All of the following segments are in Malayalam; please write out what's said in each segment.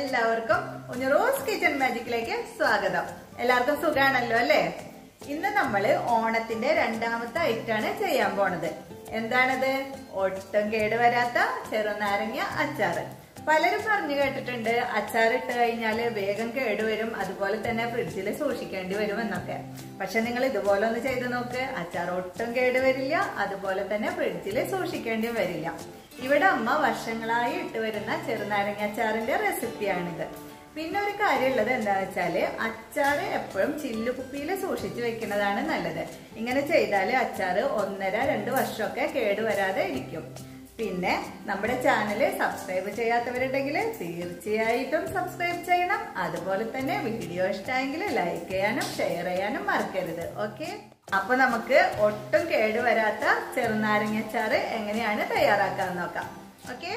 എല്ലാവർക്കും റോസ് കിച്ചൺ മാജിക്കിലേക്ക് സ്വാഗതം എല്ലാവർക്കും സുഖാണല്ലോ അല്ലേ ഇന്ന് നമ്മള് ഓണത്തിന്റെ രണ്ടാമത്തെ ഐറ്റാണ് ചെയ്യാൻ പോണത് എന്താണത് ഒട്ടും കേടുവരാത്ത ചെറുനാരങ്ങ അച്ചാറ് പലരും പറഞ്ഞു കേട്ടിട്ടുണ്ട് അച്ചാർ ഇട്ട് കഴിഞ്ഞാൽ വേഗം കേടുവരും അതുപോലെ തന്നെ ഫ്രിഡ്ജിൽ സൂക്ഷിക്കേണ്ടി വരും എന്നൊക്കെ പക്ഷെ നിങ്ങൾ ഇതുപോലെ ഒന്ന് ചെയ്ത് നോക്ക് അച്ചാർ ഒട്ടും കേടുവരില്ല അതുപോലെ തന്നെ ഫ്രിഡ്ജിൽ സൂക്ഷിക്കേണ്ടി വരില്ല ഇവിടെ അമ്മ വർഷങ്ങളായി ഇട്ട് വരുന്ന ചെറുനാരങ്ങ അച്ചാറിന്റെ റെസിപ്പിയാണിത് പിന്നെ ഒരു കാര്യമുള്ളത് എന്താണെന്ന് വെച്ചാല് അച്ചാറ് എപ്പോഴും ചില്ലുകുപ്പിയിൽ സൂക്ഷിച്ചു വെക്കുന്നതാണ് നല്ലത് ഇങ്ങനെ ചെയ്താൽ അച്ചാറ് ഒന്നര രണ്ട് വർഷമൊക്കെ കേടുവരാതെ ഇരിക്കും പിന്നെ നമ്മുടെ ചാനൽ സബ്സ്ക്രൈബ് ചെയ്യാത്തവരുണ്ടെങ്കിൽ തീർച്ചയായിട്ടും സബ്സ്ക്രൈബ് ചെയ്യണം അതുപോലെ തന്നെ വീഡിയോ ഇഷ്ടമായെങ്കിൽ ലൈക്ക് ചെയ്യാനും ഷെയർ ചെയ്യാനും മറക്കരുത് ഓക്കെ അപ്പൊ നമുക്ക് ഒട്ടും കേടുവരാത്ത ചെറുനാരങ്ങച്ചാറ് എങ്ങനെയാണ് തയ്യാറാക്കാൻ നോക്കാം ഓക്കെ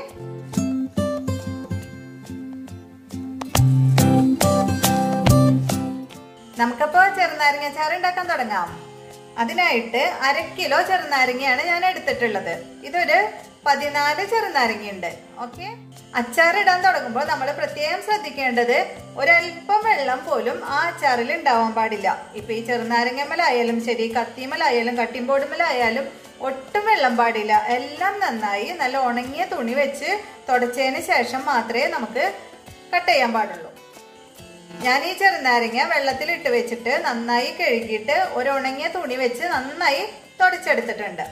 നമുക്കപ്പോ ചെറുനാരങ്ങച്ചാറ് ഉണ്ടാക്കാൻ തുടങ്ങാം അതിനായിട്ട് അര കിലോ ചെറുനാരങ്ങയാണ് ഞാൻ എടുത്തിട്ടുള്ളത് ഇതൊരു പതിനാല് ചെറുനാരങ്ങയുണ്ട് ഓക്കെ അച്ചാറിടാൻ തുടങ്ങുമ്പോൾ നമ്മൾ പ്രത്യേകം ശ്രദ്ധിക്കേണ്ടത് ഒരല്പം വെള്ളം പോലും ആ അച്ചാറിൽ ഉണ്ടാവാൻ പാടില്ല ഇപ്പൊ ഈ ചെറുനാരങ്ങമ്മലായാലും ശരി കത്തിമലായാലും കട്ടിമ്പോടുമലായാലും ഒട്ടും വെള്ളം പാടില്ല എല്ലാം നന്നായി നല്ല ഉണങ്ങിയ തുണി വെച്ച് തുടച്ചതിന് ശേഷം മാത്രമേ നമുക്ക് കട്ട് ചെയ്യാൻ പാടുള്ളൂ ഞാൻ ഈ ചെറുനാരങ്ങ വെള്ളത്തിൽ ഇട്ട് വെച്ചിട്ട് നന്നായി കഴുകിയിട്ട് ഒരു ഉണങ്ങിയ തുണി വെച്ച് നന്നായി തുടച്ചെടുത്തിട്ടുണ്ട്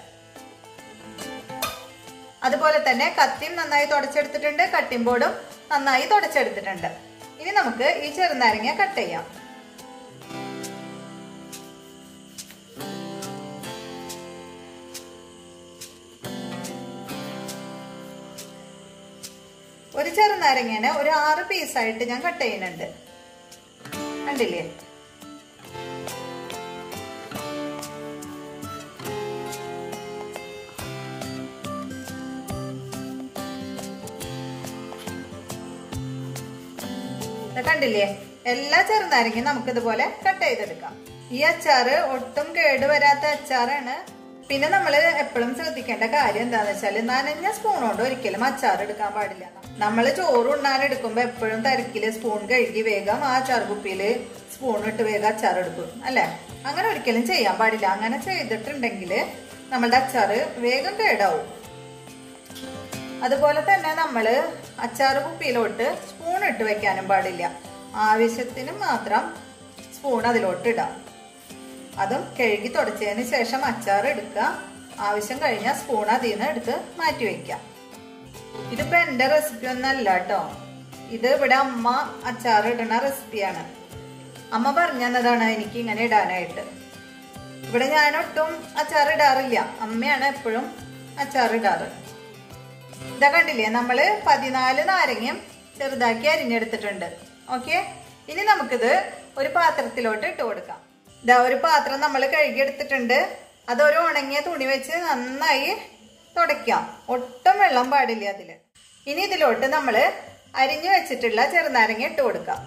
അതുപോലെ തന്നെ കത്തിയും നന്നായി തുടച്ചെടുത്തിട്ടുണ്ട് കട്ടിംഗ് ബോർഡും നന്നായി തുടച്ചെടുത്തിട്ടുണ്ട് ഇനി നമുക്ക് ഈ ചെറുനാരങ്ങ കട്ട് ചെയ്യാം ഒരു ചെറുനാരങ്ങേനെ ഒരു ആറ് പീസായിട്ട് ഞാൻ കട്ട് ചെയ്യുന്നുണ്ട് കണ്ടില്ലേ കണ്ടില്ലേ എല്ലാ ചെറുനാരങ്ങയും നമുക്ക് ഇതുപോലെ കട്ട് ചെയ്തെടുക്കാം ഈ അച്ചാറ് ഒട്ടും കേടുവരാത്ത അച്ചാറാണ് പിന്നെ നമ്മൾ എപ്പോഴും ശ്രദ്ധിക്കേണ്ട കാര്യം എന്താന്ന് വെച്ചാല് നനഞ്ഞ സ്പൂൺ കൊണ്ട് ഒരിക്കലും അച്ചാർ എടുക്കാൻ പാടില്ല നമ്മൾ ചോറ് ഉണ്ണാൻ എടുക്കുമ്പോ എപ്പോഴും തിരക്കില് സ്പൂൺ കഴുകി വേഗം ആ അച്ചാർ കുപ്പിയില് സ്പൂൺ ഇട്ട് വേഗം അച്ചാർ എടുക്കും അല്ലെ അങ്ങനെ ഒരിക്കലും ചെയ്യാൻ പാടില്ല അങ്ങനെ ചെയ്തിട്ടുണ്ടെങ്കിൽ നമ്മളുടെ അച്ചാറ് വേഗം കേടാവും അതുപോലെ തന്നെ നമ്മള് അച്ചാർ കുപ്പിയിലോട്ട് സ്പൂൺ ഇട്ട് വെക്കാനും പാടില്ല ആവശ്യത്തിന് മാത്രം സ്പൂൺ അതിലോട്ട് ഇടാം അതും കഴുകി തുടച്ചതിന് ശേഷം അച്ചാർ എടുക്കുക ആവശ്യം കഴിഞ്ഞാൽ സ്പൂൺ അതിൽ നിന്ന് എടുത്ത് മാറ്റി വെക്കാം ഇതിപ്പോ എന്റെ റെസിപ്പി ഒന്നല്ല കേട്ടോ ഇത് ഇവിടെ അമ്മ അച്ചാർ ഇടുന്ന റെസിപ്പിയാണ് അമ്മ പറഞ്ഞു തന്നതാണ് എനിക്ക് ഇങ്ങനെ ഇടാനായിട്ട് ഇവിടെ ഞാനൊട്ടും അച്ചാർ ഇടാറില്ല അമ്മയാണ് എപ്പോഴും അച്ചാർ ഇടാറ് ഇതാ കണ്ടില്ലേ നമ്മള് പതിനാല് നാരങ്ങയും ചെറുതാക്കി അരിഞ്ഞെടുത്തിട്ടുണ്ട് ഓക്കെ ഇനി നമുക്കിത് ഒരു പാത്രത്തിലോട്ട് ഇട്ട് കൊടുക്കാം ഇതാ ഒരു പാത്രം നമ്മൾ കഴുകിയെടുത്തിട്ടുണ്ട് അതൊരു ഉണങ്ങിയ തുണി വെച്ച് നന്നായി തുടയ്ക്കാം ഒട്ടും വെള്ളം പാടില്ല അതില് ഇനി ഇതിലോട്ട് നമ്മൾ അരിഞ്ഞു വെച്ചിട്ടുള്ള ചെറുനാരങ്ങ ഇട്ട് കൊടുക്കാം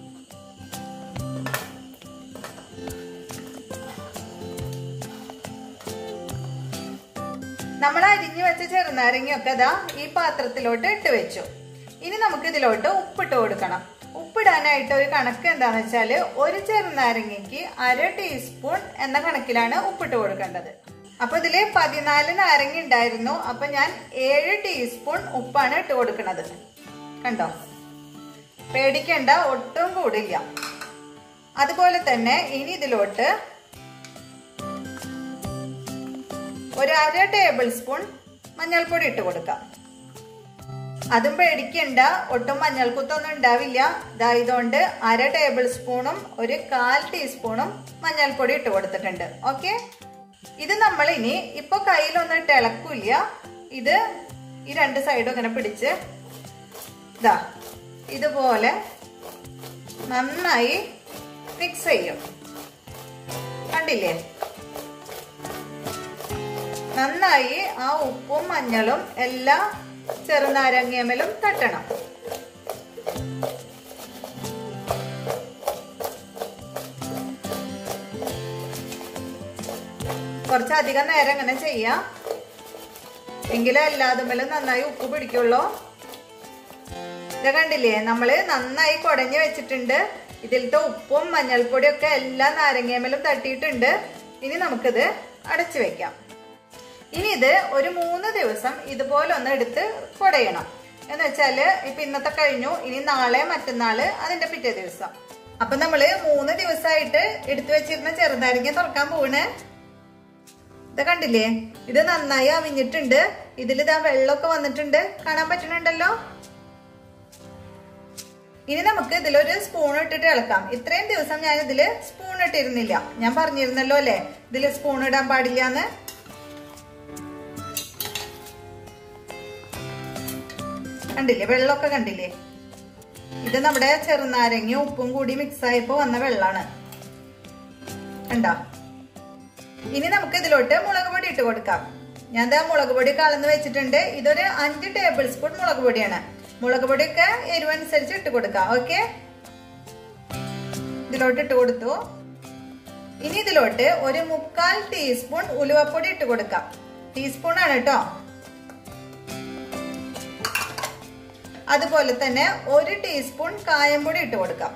നമ്മൾ അരിഞ്ഞു വെച്ച ചെറുനാരങ്ങയൊക്കെ ഇതാ ഈ പാത്രത്തിലോട്ട് ഇട്ട് വെച്ചു ഇനി നമുക്ക് ഇതിലോട്ട് ഉപ്പിട്ട് കൊടുക്കണം ഉപ്പിടാനായിട്ട് ഒരു കണക്ക് എന്താന്ന് വെച്ചാല് ഒരു ചെറുനാരങ്ങയ്ക്ക് അര ടീസ്പൂൺ എന്ന കണക്കിലാണ് ഉപ്പിട്ട് കൊടുക്കേണ്ടത് അപ്പൊ ഇതില് പതിനാല് നാരങ്ങ ഉണ്ടായിരുന്നു അപ്പൊ ഞാൻ ഏഴ് ടീസ്പൂൺ ഉപ്പാണ് ഇട്ട് കൊടുക്കുന്നത് കണ്ടോ പേടിക്കണ്ട ഒട്ടും കൂടില്ല അതുപോലെ തന്നെ ഇനി ഇതിലോട്ട് ഒരു അര ടേബിൾ സ്പൂൺ മഞ്ഞൾപ്പൊടി ഇട്ട് കൊടുക്കാം അതും പേടിക്കണ്ട ഒട്ടും മഞ്ഞൾക്കുത്തൊന്നും ഉണ്ടാവില്ല ഇതായതുകൊണ്ട് അര ടേബിൾ സ്പൂണും ഒരു കാൽ ടീസ്പൂണും മഞ്ഞൾപ്പൊടി ഇട്ട് കൊടുത്തിട്ടുണ്ട് ഓക്കെ ഇത് നമ്മൾ ഇനി ഇപ്പൊ കയ്യിലൊന്നും ഇളക്കില്ല ഇത് ഈ രണ്ട് സൈഡും ഇങ്ങനെ പിടിച്ച് ഇതാ ഇതുപോലെ നന്നായി മിക്സ് ചെയ്യും കണ്ടില്ലേ നന്നായി ആ ഉപ്പും മഞ്ഞളും എല്ലാ ചെറുനാരങ്ങയമലും തട്ടണം കുറച്ചധികം നേരം ഇങ്ങനെ ചെയ്യാം എങ്കിലേ എല്ലാതുമേലും നന്നായി ഉപ്പ് പിടിക്കുള്ളൂ ഇത് കണ്ടില്ലേ നമ്മള് നന്നായി കുടഞ്ഞു വെച്ചിട്ടുണ്ട് ഇതിലത്തെ ഉപ്പും മഞ്ഞൾപ്പൊടിയും ഒക്കെ എല്ലാം നാരങ്ങേമലും തട്ടിയിട്ടുണ്ട് ഇനി നമുക്കിത് അടച്ചു വെക്കാം ഇനി ഇത് ഒരു മൂന്ന് ദിവസം ഇതുപോലെ ഒന്ന് എടുത്ത് കുടയണം എന്ന് വെച്ചാല് ഇപ്പൊ ഇന്നത്തെ കഴിഞ്ഞു ഇനി നാളെ മറ്റന്നാള് അതിന്റെ പിറ്റേ ദിവസം അപ്പൊ നമ്മള് മൂന്ന് ദിവസമായിട്ട് എടുത്തു വെച്ചിരുന്ന ചെറുനാരങ്ങ തുറക്കാൻ പോണ് ഇത് കണ്ടില്ലേ ഇത് നന്നായി അവിഞ്ഞിട്ടുണ്ട് ഇതിൽ ഇതാ വെള്ളമൊക്കെ വന്നിട്ടുണ്ട് കാണാൻ പറ്റുന്നുണ്ടല്ലോ ഇനി നമുക്ക് ഇതിലൊരു സ്പൂൺ ഇട്ടിട്ട് ഇളക്കാം ഇത്രയും ദിവസം ഞാൻ ഇതില് സ്പൂൺ ഇട്ടിരുന്നില്ല ഞാൻ പറഞ്ഞിരുന്നല്ലോ അല്ലെ ഇതില് സ്പൂൺ ഇടാൻ പാടില്ല എന്ന് കണ്ടില്ലേ വെള്ളമൊക്കെ കണ്ടില്ലേ ഇത് നമ്മുടെ ചെറുനാരങ്ങ ഉപ്പും കൂടി മിക്സ് ആയപ്പോ വന്ന വെള്ളാണ് കണ്ടോ ഇനി നമുക്ക് ഇതിലോട്ട് മുളക് പൊടി ഇട്ട് കൊടുക്കാം ഞാൻ ദാ മുളക് പൊടി കളന്ന് വെച്ചിട്ടുണ്ട് ഇതൊരു അഞ്ച് ടേബിൾ സ്പൂൺ മുളക് പൊടിയാണ് മുളക് പൊടിയൊക്കെ എരിവനുസരിച്ച് ഇട്ട് കൊടുക്കാം ഓക്കെ ഇതിലോട്ട് ഇട്ട് കൊടുത്തു ഇനി ഇതിലോട്ട് ഒരു മുക്കാൽ ടീസ്പൂൺ ഉലുവപ്പൊടി ഇട്ട് കൊടുക്കാം ടീസ്പൂൺ ആണ് കേട്ടോ അതുപോലെ തന്നെ ഒരു ടീസ്പൂൺ കായംപൊടി ഇട്ട് കൊടുക്കാം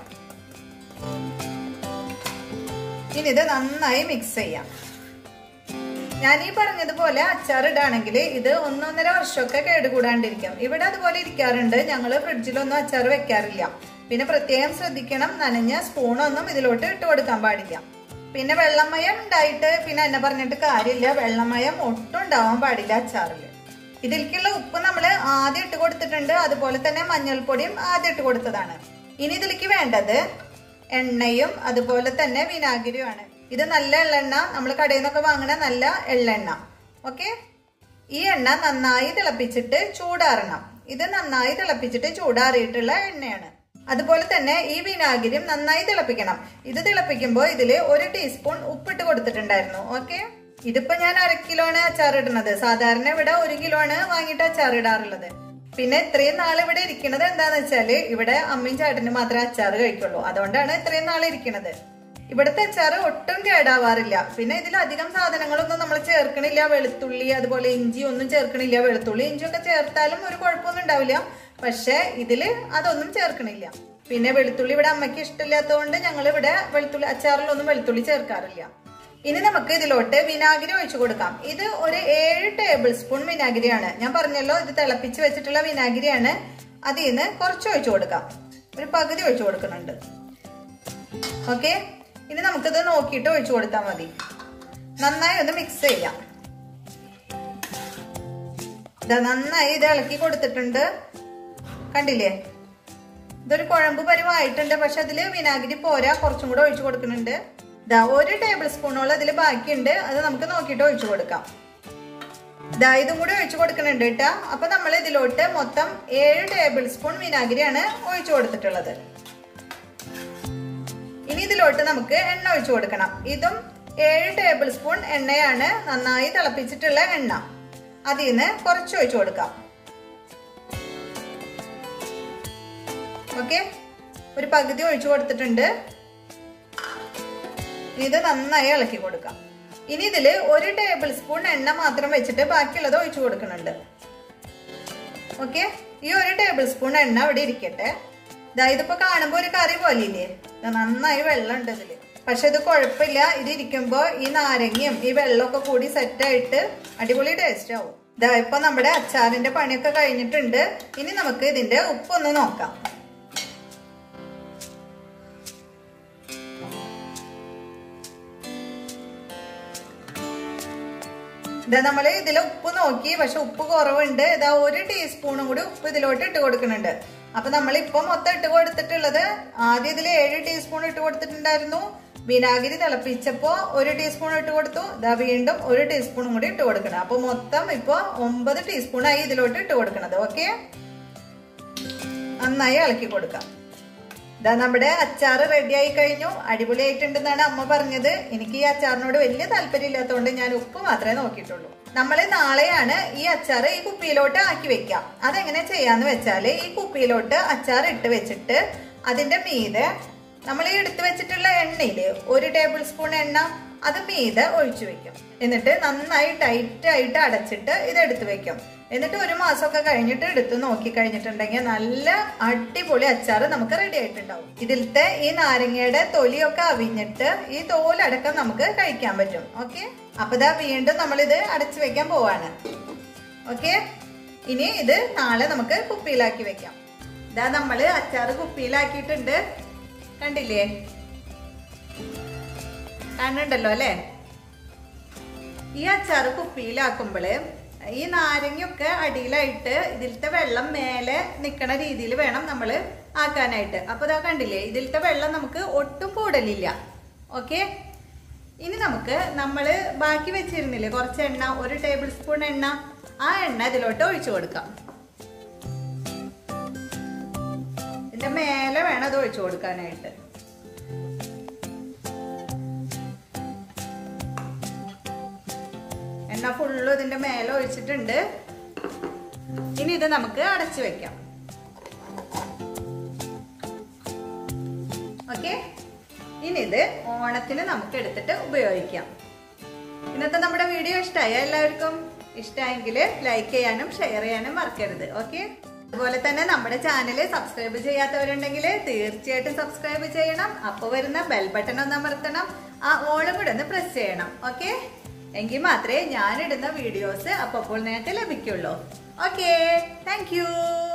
ഇനി ഇത് നന്നായി മിക്സ് ചെയ്യാം ഞാൻ ഈ പറഞ്ഞതുപോലെ അച്ചാർ ഇടാണെങ്കിൽ ഇത് ഒന്നൊന്നര വർഷമൊക്കെ കേടുകൂടാണ്ടിരിക്കും ഇവിടെ അതുപോലെ ഇരിക്കാറുണ്ട് ഞങ്ങൾ ഫ്രിഡ്ജിലൊന്നും അച്ചാർ വെക്കാറില്ല പിന്നെ പ്രത്യേകം ശ്രദ്ധിക്കണം നനഞ്ഞ സ്പൂണൊന്നും ഇതിലോട്ട് ഇട്ട് കൊടുക്കാൻ പാടില്ല പിന്നെ വെള്ളമയം ഉണ്ടായിട്ട് പിന്നെ എന്നെ പറഞ്ഞിട്ട് കാര്യമില്ല വെള്ളമയം ഒട്ടും ഉണ്ടാവാൻ പാടില്ല അച്ചാറിൽ ഇതിലേക്കുള്ള ഉപ്പ് നമ്മൾ ആദ്യം ഇട്ട് കൊടുത്തിട്ടുണ്ട് അതുപോലെ തന്നെ മഞ്ഞൾപ്പൊടിയും ആദ്യം ഇട്ട് കൊടുത്തതാണ് ഇനി ഇതിലേക്ക് വേണ്ടത് എണ്ണയും അതുപോലെ തന്നെ വിനാഗിരിയുമാണ് ഇത് നല്ല എള്ളെണ്ണ നമ്മൾ കടയിൽ നിന്നൊക്കെ വാങ്ങണ നല്ല എള്ളെണ്ണ ഓക്കെ ഈ എണ്ണ നന്നായി തിളപ്പിച്ചിട്ട് ചൂടാറണം ഇത് നന്നായി തിളപ്പിച്ചിട്ട് ചൂടാറിയിട്ടുള്ള എണ്ണയാണ് അതുപോലെ തന്നെ ഈ വിനാഗിരിയും നന്നായി തിളപ്പിക്കണം ഇത് തിളപ്പിക്കുമ്പോൾ ഇതിൽ ഒരു ടീസ്പൂൺ ഉപ്പിട്ട് കൊടുത്തിട്ടുണ്ടായിരുന്നു ഓക്കെ ഇതിപ്പോ ഞാൻ അര കിലോ ആണ് അച്ചാർ ഇടുന്നത് സാധാരണ ഇവിടെ ഒരു കിലോ ആണ് വാങ്ങിയിട്ട് അച്ചാർ ഇടാറുള്ളത് പിന്നെ ഇത്രയും നാൾ ഇവിടെ ഇരിക്കുന്നത് എന്താന്ന് വെച്ചാല് ഇവിടെ അമ്മയും ചേട്ടനും മാത്രമേ അച്ചാർ കഴിക്കുള്ളൂ അതുകൊണ്ടാണ് ഇത്രയും നാൾ ഇരിക്കുന്നത് ഇവിടുത്തെ അച്ചാർ ഒട്ടും കേടാവാറില്ല പിന്നെ ഇതിൽ അധികം സാധനങ്ങളൊന്നും നമ്മൾ ചേർക്കണില്ല വെളുത്തുള്ളി അതുപോലെ ഇഞ്ചി ഒന്നും ചേർക്കണില്ല വെളുത്തുള്ളി ഇഞ്ചി ഒക്കെ ചേർത്താലും ഒരു കുഴപ്പമൊന്നും ഉണ്ടാവില്ല പക്ഷെ ഇതില് അതൊന്നും ചേർക്കണില്ല പിന്നെ വെളുത്തുള്ളി ഇവിടെ അമ്മയ്ക്ക് ഇഷ്ടമില്ലാത്തതുകൊണ്ട് ഞങ്ങൾ ഇവിടെ വെളുത്തുള്ളി അച്ചാറിലൊന്നും വെളുത്തുള്ളി ചേർക്കാറില്ല ഇനി നമുക്ക് ഇതിലോട്ട് വിനാഗിരി ഒഴിച്ചു കൊടുക്കാം ഇത് ഒരു ഏഴ് ടേബിൾ സ്പൂൺ വിനാഗിരിയാണ് ഞാൻ പറഞ്ഞല്ലോ ഇത് തിളപ്പിച്ച് വെച്ചിട്ടുള്ള വിനാഗിരിയാണ് അതിൽ നിന്ന് കുറച്ച് ഒഴിച്ചു കൊടുക്കാം ഒരു പകുതി ഒഴിച്ചു കൊടുക്കുന്നുണ്ട് ഓക്കെ ഇനി നമുക്കിത് നോക്കിയിട്ട് ഒഴിച്ചു കൊടുത്താൽ മതി നന്നായി ഒന്ന് മിക്സ് ചെയ്യാം ഇതാ നന്നായി ഇത് ഇളക്കി കൊടുത്തിട്ടുണ്ട് കണ്ടില്ലേ ഇതൊരു കുഴമ്പ് പരിവായിട്ടുണ്ട് പക്ഷെ അതില് വിനാഗിരി പോരാ കുറച്ചും കൂടെ ഒഴിച്ചു കൊടുക്കുന്നുണ്ട് ഇതാ ഒരു ടേബിൾ സ്പൂണോളം അതിൽ ബാക്കിയുണ്ട് അത് നമുക്ക് നോക്കിയിട്ട് ഒഴിച്ചു കൊടുക്കാം ഇതാ ഇതും കൂടി ഒഴിച്ചു കൊടുക്കുന്നുണ്ട് കേട്ടാ അപ്പൊ നമ്മൾ ഇതിലോട്ട് മൊത്തം ഏഴ് ടേബിൾ സ്പൂൺ വിനാഗിരിയാണ് ഒഴിച്ചു കൊടുത്തിട്ടുള്ളത് ഇനി ഇതിലോട്ട് നമുക്ക് എണ്ണ ഒഴിച്ചു കൊടുക്കണം ഇതും ഏഴ് ടേബിൾ സ്പൂൺ എണ്ണയാണ് നന്നായി തിളപ്പിച്ചിട്ടുള്ള എണ്ണ അതിൽ നിന്ന് കുറച്ച് ഒഴിച്ചു കൊടുക്കാം ഓക്കെ ഒരു പകുതി ഒഴിച്ചു കൊടുത്തിട്ടുണ്ട് ഇത് നന്നായി ഇളക്കി കൊടുക്കാം ഇനി ഇതില് ഒരു ടേബിൾ സ്പൂൺ എണ്ണ മാത്രം വെച്ചിട്ട് ബാക്കിയുള്ളത് ഒഴിച്ചു കൊടുക്കുന്നുണ്ട് ഓക്കെ ഈ ഒരു ടേബിൾ സ്പൂൺ എണ്ണ ഇവിടെ ഇരിക്കട്ടെ ഇതാ ഇതിപ്പോ കാണുമ്പോ ഒരു കറി പോലെ ഇല്ലേ ഇത് നന്നായി വെള്ളം ഉണ്ട് ഇതില് പക്ഷെ ഇത് കുഴപ്പമില്ല ഇത് ഇരിക്കുമ്പോ ഈ നാരങ്ങയും ഈ വെള്ളമൊക്കെ കൂടി സെറ്റ് ആയിട്ട് അടിപൊളി ടേസ്റ്റ് ആവും ഇതാ ഇപ്പൊ നമ്മുടെ അച്ചാറിന്റെ പണിയൊക്കെ കഴിഞ്ഞിട്ടുണ്ട് ഇനി നമുക്ക് ഇതിന്റെ ഉപ്പൊന്ന് നോക്കാം ഇതാ നമ്മള് ഇതിൽ ഉപ്പ് നോക്കി പക്ഷെ ഉപ്പ് കുറവുണ്ട് ഇതാ ഒരു ടീസ്പൂണും കൂടി ഉപ്പ് ഇതിലോട്ട് ഇട്ട് കൊടുക്കുന്നുണ്ട് അപ്പൊ നമ്മൾ ഇപ്പൊ മൊത്തം ഇട്ട് കൊടുത്തിട്ടുള്ളത് ആദ്യം ഇതിൽ ഏഴ് ടീസ്പൂൺ ഇട്ട് കൊടുത്തിട്ടുണ്ടായിരുന്നു വിനാഗിരി തിളപ്പിച്ചപ്പോ ഒരു ടീസ്പൂൺ ഇട്ട് കൊടുത്തു ഇതാ വീണ്ടും ഒരു ടീസ്പൂണും കൂടി ഇട്ട് കൊടുക്കണം അപ്പൊ മൊത്തം ഇപ്പൊ ഒമ്പത് ടീസ്പൂൺ ആയി ഇതിലോട്ട് ഇട്ട് കൊടുക്കണത് ഓക്കെ നന്നായി ഇളക്കി കൊടുക്കാം ഇതാ നമ്മുടെ അച്ചാർ റെഡി ആയി കഴിഞ്ഞു അടിപൊളിയായിട്ടുണ്ടെന്നാണ് അമ്മ പറഞ്ഞത് എനിക്ക് ഈ അച്ചാറിനോട് വലിയ താല്പര്യം ഇല്ലാത്തതുകൊണ്ട് ഞാൻ ഉപ്പ് മാത്രമേ നോക്കിയിട്ടുള്ളൂ നമ്മൾ നാളെയാണ് ഈ അച്ചാർ ഈ കുപ്പിയിലോട്ട് ആക്കി വെക്കാം അതെങ്ങനെ ചെയ്യാന്ന് വെച്ചാൽ ഈ കുപ്പിയിലോട്ട് അച്ചാർ ഇട്ട് വെച്ചിട്ട് അതിന്റെ മീതെ നമ്മൾ ഈ എടുത്തു വെച്ചിട്ടുള്ള എണ്ണയില് ഒരു ടേബിൾ സ്പൂൺ എണ്ണ അത് മീതെ ഒഴിച്ചു വെക്കും എന്നിട്ട് നന്നായി ടൈറ്റ് ആയിട്ട് അടച്ചിട്ട് ഇത് എടുത്തു വെക്കും എന്നിട്ട് ഒരു മാസമൊക്കെ കഴിഞ്ഞിട്ട് എടുത്ത് നോക്കി കഴിഞ്ഞിട്ടുണ്ടെങ്കിൽ നല്ല അടിപൊളി അച്ചാർ നമുക്ക് റെഡി ആയിട്ടുണ്ടാവും ഇതിലത്തെ ഈ നാരങ്ങയുടെ തൊലിയൊക്കെ അവിഞ്ഞിട്ട് ഈ തോലടക്കം നമുക്ക് കഴിക്കാൻ പറ്റും ഓക്കെ അപ്പൊ ഇതാ വീണ്ടും നമ്മളിത് അടച്ചു വെക്കാൻ പോവാണ് ഓക്കെ ഇനി ഇത് നാളെ നമുക്ക് കുപ്പിയിലാക്കി വെക്കാം ഇതാ നമ്മള് അച്ചാർ കുപ്പിയിലാക്കിയിട്ടുണ്ട് കണ്ടില്ലേ കാണുന്നുണ്ടല്ലോ അല്ലേ ഈ അച്ചാർ കുപ്പിയിലാക്കുമ്പോള് ഈ നാരങ്ങയൊക്കെ അടിയിലായിട്ട് ഇതിലത്തെ വെള്ളം മേലെ നിക്കണ രീതിയിൽ വേണം നമ്മൾ ആക്കാനായിട്ട് അപ്പൊ ഇതാ കണ്ടില്ലേ ഇതിലത്തെ വെള്ളം നമുക്ക് ഒട്ടും കൂടലില്ല ഓക്കെ ഇനി നമുക്ക് നമ്മൾ ബാക്കി വെച്ചിരുന്നില്ലേ കുറച്ച് എണ്ണ ഒരു ടേബിൾ സ്പൂൺ എണ്ണ ആ എണ്ണ ഇതിലോട്ട് ഒഴിച്ചു കൊടുക്കാം ഇതിന്റെ മേലെ വേണം അത് ഒഴിച്ചു കൊടുക്കാനായിട്ട് എണ്ണ ഫുള്ള് ഇതിന്റെ മേലെ ഒഴിച്ചിട്ടുണ്ട് ഇനി ഇത് നമുക്ക് അടച്ചു വെക്കാം ഓക്കെ ഇനി ഇത് ഓണത്തിന് നമുക്ക് എടുത്തിട്ട് ഉപയോഗിക്കാം ഇന്നത്തെ നമ്മുടെ വീഡിയോ ഇഷ്ടമായ എല്ലാവർക്കും ഇഷ്ടമായെങ്കിൽ ലൈക്ക് ചെയ്യാനും ഷെയർ ചെയ്യാനും മറക്കരുത് ഓക്കെ അതുപോലെ തന്നെ നമ്മുടെ ചാനൽ സബ്സ്ക്രൈബ് ചെയ്യാത്തവരുണ്ടെങ്കിൽ തീർച്ചയായിട്ടും സബ്സ്ക്രൈബ് ചെയ്യണം അപ്പോൾ വരുന്ന ബെൽ ബട്ടൺ ഒന്ന് അമർത്തണം ആ ഓളും കൂടെ ഒന്ന് പ്രസ് ചെയ്യണം ഓക്കെ എങ്കിൽ മാത്രമേ ഞാനിടുന്ന വീഡിയോസ് അപ്പോൾ നിങ്ങൾക്ക് ലഭിക്കുള്ളൂ ഓക്കെ താങ്ക്